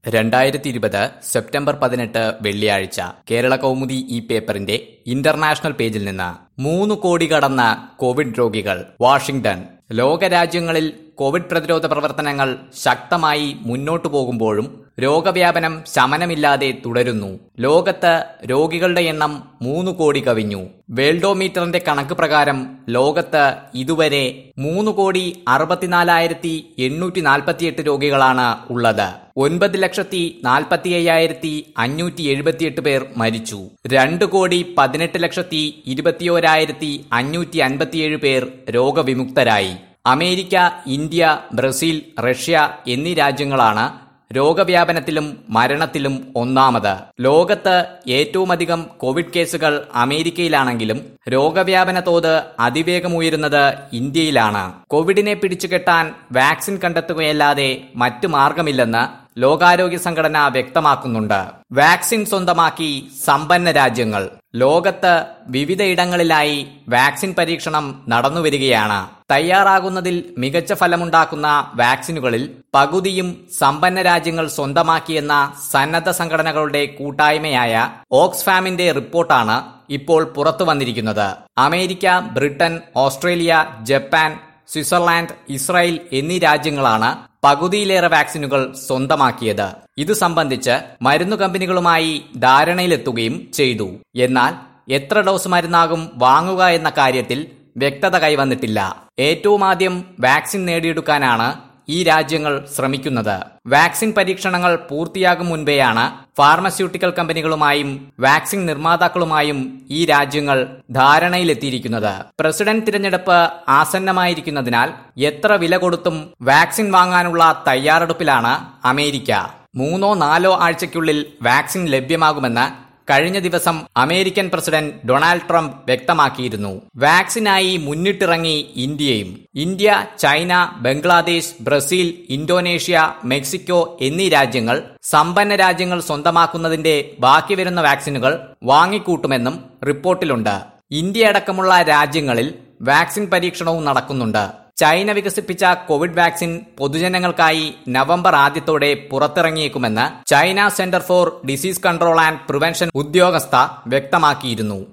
രണ്ടായിരത്തി ഇരുപത് സെപ്റ്റംബർ പതിനെട്ട് വെള്ളിയാഴ്ച കേരള കൗമുദി ഈ പേപ്പറിന്റെ ഇന്റർനാഷണൽ പേജിൽ നിന്ന് മൂന്ന് കോടി കടന്ന കോവിഡ് രോഗികൾ വാഷിംഗ്ടൺ ലോകരാജ്യങ്ങളിൽ കോവിഡ് പ്രതിരോധ പ്രവർത്തനങ്ങൾ ശക്തമായി മുന്നോട്ടു പോകുമ്പോഴും രോഗവ്യാപനം ശമനമില്ലാതെ തുടരുന്നു ലോകത്ത് രോഗികളുടെ എണ്ണം മൂന്ന് കോടി കവിഞ്ഞു വേൾഡോമീറ്ററിന്റെ കണക്ക് പ്രകാരം ലോകത്ത് ഇതുവരെ മൂന്ന് കോടി അറുപത്തിനാലായിരത്തി എണ്ണൂറ്റി നാൽപ്പത്തിയെട്ട് രോഗികളാണ് ഉള്ളത് ഒൻപത് ലക്ഷത്തി നാൽപ്പത്തി അയ്യായിരത്തി അഞ്ഞൂറ്റി എഴുപത്തിയെട്ട് പേർ മരിച്ചു രണ്ട് കോടി പതിനെട്ട് ലക്ഷത്തി ഇരുപത്തിയോരായിരത്തി അഞ്ഞൂറ്റി അൻപത്തിയേഴ് പേർ രോഗവിമുക്തരായി അമേരിക്ക ഇന്ത്യ ബ്രസീൽ റഷ്യ എന്നീ രാജ്യങ്ങളാണ് രോഗവ്യാപനത്തിലും മരണത്തിലും ഒന്നാമത് ലോകത്ത് ഏറ്റവുമധികം കോവിഡ് കേസുകൾ അമേരിക്കയിലാണെങ്കിലും രോഗവ്യാപന തോത് അതിവേഗം ഉയരുന്നത് ഇന്ത്യയിലാണ് കോവിഡിനെ പിടിച്ചുകെട്ടാൻ വാക്സിൻ കണ്ടെത്തുകയല്ലാതെ മറ്റു മാർഗമില്ലെന്ന് ലോകാരോഗ്യ സംഘടന വ്യക്തമാക്കുന്നുണ്ട് വാക്സിൻ സ്വന്തമാക്കി സമ്പന്ന രാജ്യങ്ങൾ ലോകത്ത് വിവിധയിടങ്ങളിലായി വാക്സിൻ പരീക്ഷണം നടന്നുവരികയാണ് തയ്യാറാകുന്നതിൽ മികച്ച ഫലമുണ്ടാക്കുന്ന വാക്സിനുകളിൽ പകുതിയും സമ്പന്ന രാജ്യങ്ങൾ സ്വന്തമാക്കിയെന്ന സന്നദ്ധ സംഘടനകളുടെ കൂട്ടായ്മയായ ഓക്സ്ഫാമിന്റെ റിപ്പോർട്ടാണ് ഇപ്പോൾ പുറത്തു വന്നിരിക്കുന്നത് America Britain Australia Japan Switzerland Israel എന്നീ രാജ്യങ്ങളാണ് പകുതിയിലേറെ വാക്സിനുകൾ സ്വന്തമാക്കിയത് ഇത് സംബന്ധിച്ച് മരുന്നു കമ്പനികളുമായി ധാരണയിലെത്തുകയും ചെയ്തു എന്നാൽ എത്ര ഡോസ് മരുന്നാകും വാങ്ങുക എന്ന കാര്യത്തിൽ വ്യക്തത കൈവന്നിട്ടില്ല ഏറ്റവും ആദ്യം വാക്സിൻ നേടിയെടുക്കാനാണ് ഈ രാജ്യങ്ങൾ ശ്രമിക്കുന്നത് വാക്സിൻ പരീക്ഷണങ്ങൾ പൂർത്തിയാകും മുൻപെയാണ് ഫാർമസ്യൂട്ടിക്കൽ കമ്പനികളുമായും വാക്സിൻ നിർമ്മാതാക്കളുമായും ഈ രാജ്യങ്ങൾ ധാരണയിലെത്തിയിരിക്കുന്നത് പ്രസിഡന്റ് തിരഞ്ഞെടുപ്പ് ആസന്നമായിരിക്കുന്നതിനാൽ എത്ര വില കൊടുത്തും വാക്സിൻ വാങ്ങാനുള്ള തയ്യാറെടുപ്പിലാണ് അമേരിക്ക മൂന്നോ നാലോ ആഴ്ചയ്ക്കുള്ളിൽ വാക്സിൻ ലഭ്യമാകുമെന്ന് കഴിഞ്ഞ ദിവസം അമേരിക്കൻ പ്രസിഡന്റ് ഡൊണാൾഡ് ട്രംപ് വ്യക്തമാക്കിയിരുന്നു വാക്സിനായി മുന്നിട്ടിറങ്ങി ഇന്ത്യയും India China Bangladesh Brazil Indonesia Mexico എന്നീ രാജ്യങ്ങൾ സമ്പന്ന രാജ്യങ്ങൾ സ്വന്തമാക്കുന്നതിന്റെ ബാക്കി വരുന്ന വാക്സിനുകൾ വാങ്ങിക്കൂട്ടുമെന്നും റിപ്പോർട്ടിലുണ്ട് ഇന്ത്യ അടക്കമുള്ള രാജ്യങ്ങളിൽ വാക്സിൻ പരീക്ഷണവും നടക്കുന്നുണ്ട് ചൈന വികസിപ്പിച്ച കോവിഡ് വാക്സിൻ പൊതുജനങ്ങൾക്കായി നവംബർ ആദ്യത്തോടെ പുറത്തിറങ്ങിയേക്കുമെന്ന് China centre for disease control and prevention ഉദ്യോഗസ്ഥ വ്യക്തമാക്കിയിരുന്നു